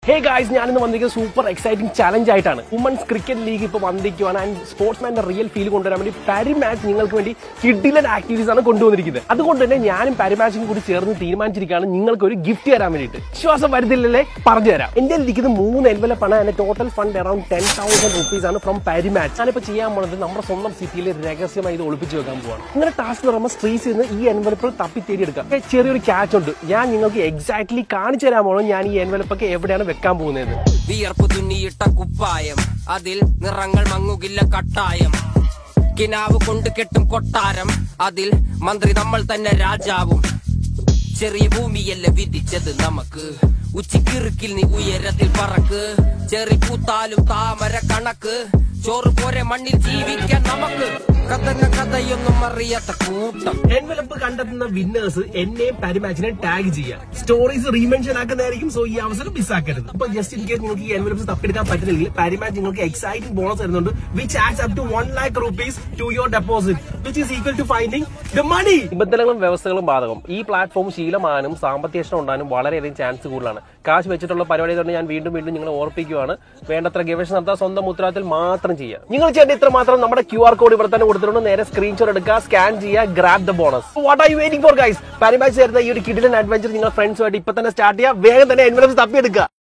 ഹേ guys ഞാനിന്ന് വന്നിരിക്കുന്നത് super exciting challenge ആയിട്ടാണ് വുമൻസ് ക്രിക്കറ്റ് ലീഗ് ഇപ്പോൾ വന്നിരിക്കുവാണ് ആൻഡ് സ്പോർട്സ്മാന്റെ റിയൽ ഫീൽ കൊണ്ടുവരാൻ വേണ്ടി പാരി മാച്ച് നിങ്ങൾക്ക് വേണ്ടി കിഡിലൻ ആക്ടിവിറ്റീസ് ആണ് കൊണ്ടുവന്നിരിക്കുന്നത് അതുകൊണ്ട് തന്നെ ഞാനും പാരി മാച്ചിനും കൂടി ചേർന്ന് തീരുമാനിച്ചിരിക്കുകയാണ് നിങ്ങൾക്ക് ഒരു ഗിഫ്റ്റ് തരാൻ വേണ്ടിയിട്ട് വിശ്വാസം വരുന്നില്ലല്ലേ പറഞ്ഞു തരാം എന്റെ ഇരിക്കുന്നത് മൂന്ന് എൻവലപ്പാണ് അതിന്റെ total fund around ten thousand rupees ആണ് ഫ്രം പാരി മാച്ച് ഞാനിപ്പോൾ ചെയ്യാൻ പോകുന്നത് നമ്മുടെ സ്വന്തം സിറ്റിയിൽ രഹസ്യമായി ഇത് ഒളിപ്പിച്ച് വെക്കാൻ പോവാണ് ഇങ്ങനെ ടാസ്ക് പറയുമ്പോൾ സ്ട്രീസ് നിന്ന് ഈ എൻവലപ്പുകൾ തപ്പി തേടിയെടുക്കാം ഏ, ചെറിയൊരു ക്യാച്ച് ഉണ്ട് ഞാൻ നിങ്ങൾക്ക് എക്സാക്ട്ലി കാണിച്ചു തരാൻ പോകണം ഞാൻ ഈ എൻവലപ്പൊക്കെ എവിടെയാണ് വെക്കാൻ പോകുന്നത് വിയർപ്പ് തുന്നിയിട്ട കുപ്പായം അതിൽ നിറങ്ങൾ മങ്ങുകില്ല കട്ടായം കിനാവ് കൊണ്ട് കെട്ടും കൊട്ടാരം അതിൽ മന്ത്രി നമ്മൾ തന്നെ രാജാവും ചെറിയ ഭൂമിയല്ല വിധിച്ചത് നമുക്ക് ഉച്ചക്കിറുക്കിൽ നീ ഉയരത്തിൽ പറക്ക് ചെറി പൂത്താലും താമര കണക്ക് ചോറ് പോരെ മണ്ണിൽ ജീവിക്കാൻ നമുക്ക് കഥന കഥയൊന്നും അറിയാത്ത കൂട്ടം എൻവലപ്പ് കണ്ടെത്തുന്ന വിന്നേഴ്സ് എന്നെയും പാരിമാച്ചിനെയും ടാഗ് ചെയ്യാം സ്റ്റോറീസ് റീമെൻഷൻ ആക്കുന്നതായിരിക്കും സോ ഈ അവസരം മിസ്സാക്കരുത് അപ്പൊ ജസ്റ്റ് ഇൻ കേസ് നിങ്ങൾക്ക് ഈ എൻവലപ്സ് തപ്പിയെടുക്കാൻ പറ്റുന്നില്ലെങ്കിൽ പാരിമാച്ച് നിങ്ങൾക്ക് എക്സൈറ്റിംഗ് ബോണസ് തരുന്നുണ്ട് which adds up to one lakh rupees to your deposit which is equal to finding the money നിബന്ധനകളും വ്യവസ്ഥകളും ബാധകം ഈ പ്ലാറ്റ്ഫോം ശീലമാനും സാമ്പത്തിക ഇഷ്ടം ഉണ്ടാകാനും വളരെയധികം ചാൻസ് കൂടുതലാണ് കാശ് വെച്ചിട്ടുള്ള പരിപാടി തന്നെ ഞാൻ വീണ്ടും വീണ്ടും നിങ്ങളെ ഓർപ്പിക്കുകയാണ് വേണ്ടത്ര ഗവേഷണം നടത്താൻ സ്വന്തം ഉത്തരവാദിത്തത്തിൽ മാത്രം ചെയ്യുക നിങ്ങൾ ചെയ്യേണ്ട ഇത്ര മാത്രം നമ്മുടെ ക്യു ആർ കോഡ് ഇവിടെ തന്നെ കൊടുത്തിട്ടുണ്ട് നേരെ സ്ക്രീൻഷോട്ട് എടുക്കുക സ്കാൻ ചെയ്യുക grab the bonus what are you waiting for guys Parimatch ചേർന്ന ഈ ഒരു കിഡിലൻ അഡ്വഞ്ചർ നിങ്ങൾ ഫ്രണ്ട്സുമായിട്ട് ഇപ്പൊ തന്നെ സ്റ്റാർട്ട് ചെയ്യുക വേഗം തന്നെ എൻവലപ്സ് തപ്പിയെടുക്കുക